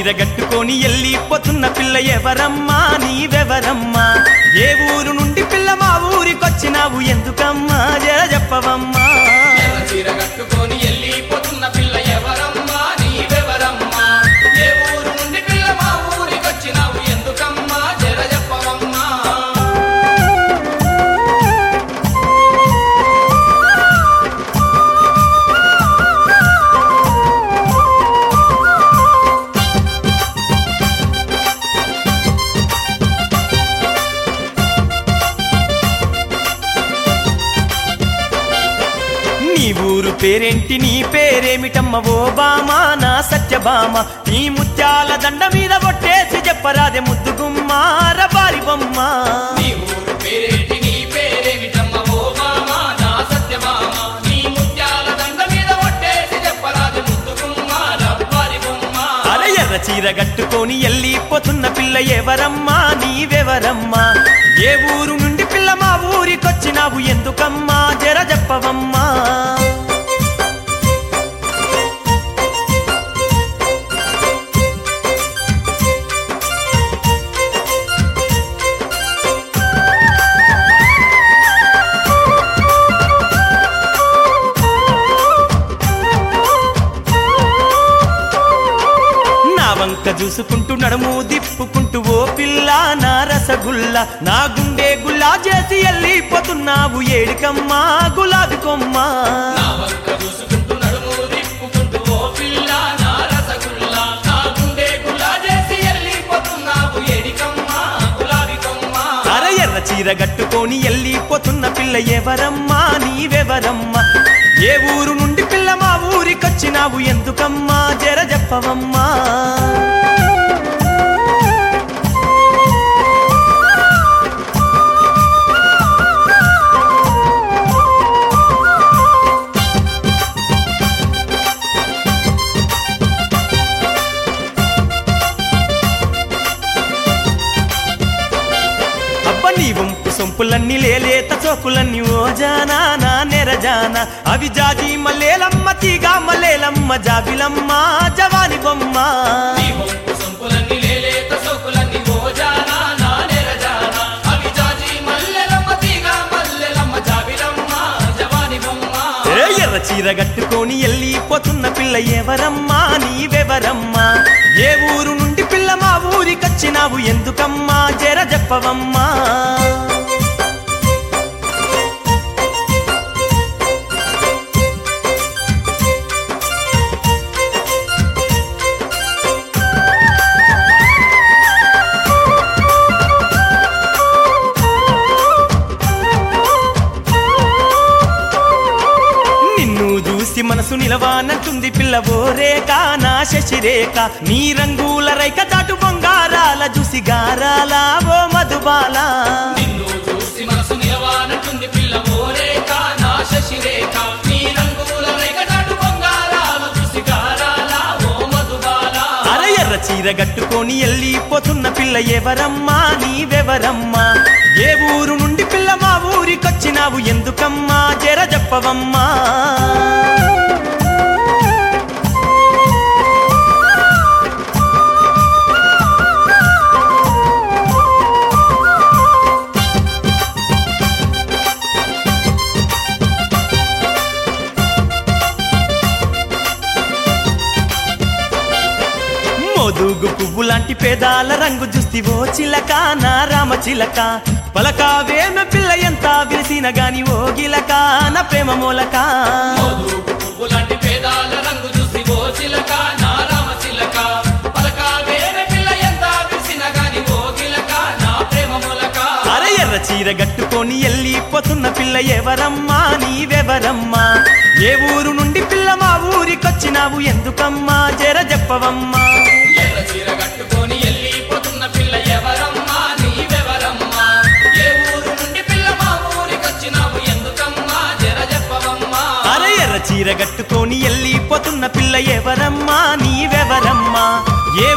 చీర కట్టుకొని వెళ్ళిపోతున్న పిల్ల ఎవరమ్మా నీవెవరమ్మా ఏ ఊరు నుండి పిల్ల మా ఊరికొచ్చినావు ఎందుకమ్మా జర చెప్పవమ్మా ఎర్ర చీర కట్టుకొని వెళ్ళిపోతున్న పిల్ల ఎవరమ్మా నీవెవరమ్మా ఏ ఊరు నుండి పిల్ల మా ఊరికొచ్చినావు ఎందుకమ్మా జర చెప్పవమ్మా నీ ఊరు పేరేంటి నీ పేరేమిటమ్మ ఓ బామా నా సత్యభామ నీ ముత్యాల దండ మీద కొట్టేసి చెప్పరాదే ముద్దుగుమ్మ రబారి బొమ్మ నీ ఊరు పేరేంటి నీ పేరేమిటమ్మ ఓ మామ నా సత్యమామ నీ ముత్యాల దండ మీద ఒట్టేసి చెప్పరాదు ముద్దుగుమ్మ రవ్వారి బొమ్మ అరే ఎర్ర చీర కట్టుకొని వెళ్ళిపోతున్న పిల్ల ఎవరమ్మా నీవెవరమ్మా ఏ ఊరు నుండి పిల్ల మా ఊరికొచ్చినావు ఎందుకమ్మా జర చెప్పవమ్మా నా వంక చూసుకుంటూ నడుము దిప్పుకుంటూ ఓ పిల్ల నా రసగుల్ల నా గుండె గుల్లా చేసి వెళ్ళిపోతున్నావు ఏడికమ్మా గులాబీ కొమ్మ నా వంక చూసుకుంటూ నడుము తిప్పుకుంటూ ఓ పిల్ల నా రసగుల్లా నా గుండె గుల్లా చేసి వెళ్ళిపోతున్నావు ఎడికమ్మ గులాబీ కొమ్మ అర ఎర్ర చీర కట్టుకొని వెళ్ళిపోతున్న పిల్ల ఎవరమ్మా నీవెవరమ్మా ఏ ఊరు నుండి పిల్ల మా ఊరికొచ్చినావు ఎందుకమ్మా జర చెప్పవమ్మా అబ్బ నీ వంపు సొంపులన్నీ లేలేత చోకులన్నీ ఓ జానా నా నెరజాన అవి జాజి మల్లేలమ్మ తీగా మల్లేలమ్మ జాబిలమ్మ జవాని బొమ్మ నీ వంపు సొంపులన్నీ లేలేత సోకులన్నీ ఓజానా నా నెరజానా అవి జాజి మల్లెలమ్మ తీగ మల్లెలమ్మ జాబిలమ్మ జవాని బొమ్మ ఏ ఎర్ర చీర కట్టుకొని వెళ్ళిపోతున్న పిల్ల ఎవరమ్మా నీవెవరమ్మా ఏ ఊరు నుండి పిల్ల మా ఊరికొచ్చినావు ఎందుకమ్మా జర చెప్పవమ్మా నిన్ను చూసి మనసు నిలవానంటుంది పిల్ల ఓ రేఖ నా శశిరేఖ నీ రంగుల రైక దాటు బొంగారాల చూసి గారాల ఓ మధుబాల నిన్ను చూసి మనసు నిలవానంటుంది పిల్ల ఓరేక నా శశిరేఖ నీ రంగుల రేఖటాటు బంగారాలు చూసి గారాల ఓ మధుబాల అర ఎర్ర చీర కట్టుకొని వెళ్ళిపోతున్న పిల్ల ఎవరమ్మా నీవెవరమ్మా ఏ ఊరు నుండి పిల్ల మా ఊరికొచ్చినావు ఎందుకమ్మా జర చెప్పవమ్మా మోదుగు పువ్వు లాంటి పేదాల రంగు చూస్తి ఓ చిలక నా రామ చిలక పలకావేమ పిల్ల ఎంత విరిసిన గాని ఓ గిలక నా ప్రేమ మూలక మధుపు పువ్వులాంటి పేదాల రంగు చూసి ఓ చిలక నా రామ చిలక పలక వేరే పిల్ల ఎంత విసిన గాని ఓ గిలక నా ప్రేమ మూలక అర ఎర్ర చీర కట్టుకొని వెళ్ళిపోతున్న పిల్ల ఎవరమ్మా నీవెవరమ్మా ఏ ఊరు నుండి పిల్ల మా ఊరికొచ్చినావు ఎందుకమ్మా జర చెప్పవమ్మా ఎర్ర చీర కట్టుకొని వెళ్ళిపోతున్న పిల్ల ఎవరమ్మా నీవెవరమ్మా ఏ ఊరు నుండి పిల్ల మా ఊరికొచ్చినావు ఎందుకమ్మా జర చెప్పవమ్మా అర ఎర్ర చీర కట్టుకొని వెళ్ళిపోతున్న పిల్ల ఎవరమ్మా నీవెవరమ్మా ఏ